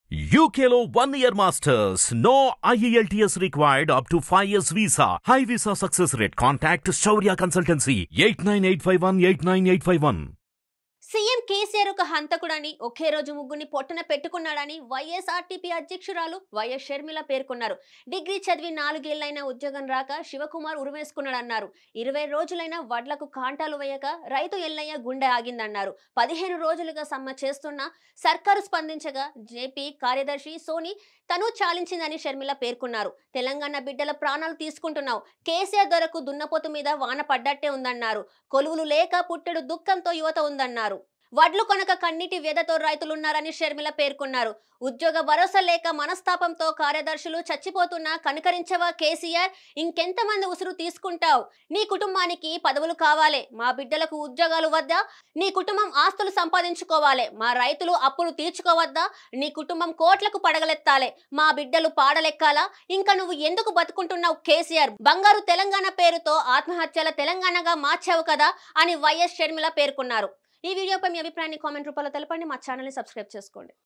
UKLO one year masters. No IELTS required up to 5 years visa. High visa success rate. Contact Shaurya Consultancy 89851 89851. CM KCR ఒక హంతకుడని ఒకే రోజు ముగ్గురిని పొట్టన పెట్టుకున్నాడని వైఎస్ఆర్టీపీ అధ్యక్షురాలు వైఎస్ షర్మిల పేర్కొన్నారు డిగ్రీ చదివి నాలుగేళ్లైనా ఉద్యోగం రాక శివకుమార్ ఉరివేసుకున్నాడన్నారు ఇరవై రోజులైన వడ్లకు కాంటాలు వేయక రైతు ఎల్లయ్య గుండె ఆగిందన్నారు పదిహేను రోజులుగా సమ్మె చేస్తున్నా సర్కారు స్పందించగా జేపీ కార్యదర్శి సోని తను చాలించిందని షర్మిల పేర్కొన్నారు తెలంగాణ బిడ్డల ప్రాణాలు తీసుకుంటున్నావు కేసీఆర్ దొరకు దున్నపోతు మీద వాన పడ్డట్టే ఉందన్నారు కొలువులు లేక పుట్టెడు దుఃఖంతో యువత ఉందన్నారు వడ్లు కొనక కన్నీటి వ్యధతో రైతులున్నారని షర్మిల పేర్కొన్నారు ఉద్యోగ భరోసా లేక మనస్తాపంతో కార్యదర్శులు చచ్చిపోతున్నా కనుకరించవా కేసీఆర్ ఇంకెంతమంది ఉసురు తీసుకుంటావు నీ కుటుంబానికి పదవులు కావాలే మా బిడ్డలకు ఉద్యోగాలు వద్దా నీ కుటుంబం ఆస్తులు సంపాదించుకోవాలి మా రైతులు అప్పులు తీర్చుకోవద్దా నీ కుటుంబం కోట్లకు పడగలెత్తాలే మా బిడ్డలు పాడలెక్కాలా ఇంకా నువ్వు ఎందుకు బతుకుంటున్నావు కేసీఆర్ బంగారు తెలంగాణ పేరుతో ఆత్మహత్యల తెలంగాణగా మార్చావు కదా అని వైఎస్ షర్మిల పేర్కొన్నారు ఈ వీడియోపై మీ అభిప్రాయాన్ని కామెంట్ రూపంలో తెలపండి మా ఛానల్ని సబ్స్క్రైబ్ చేసుకోండి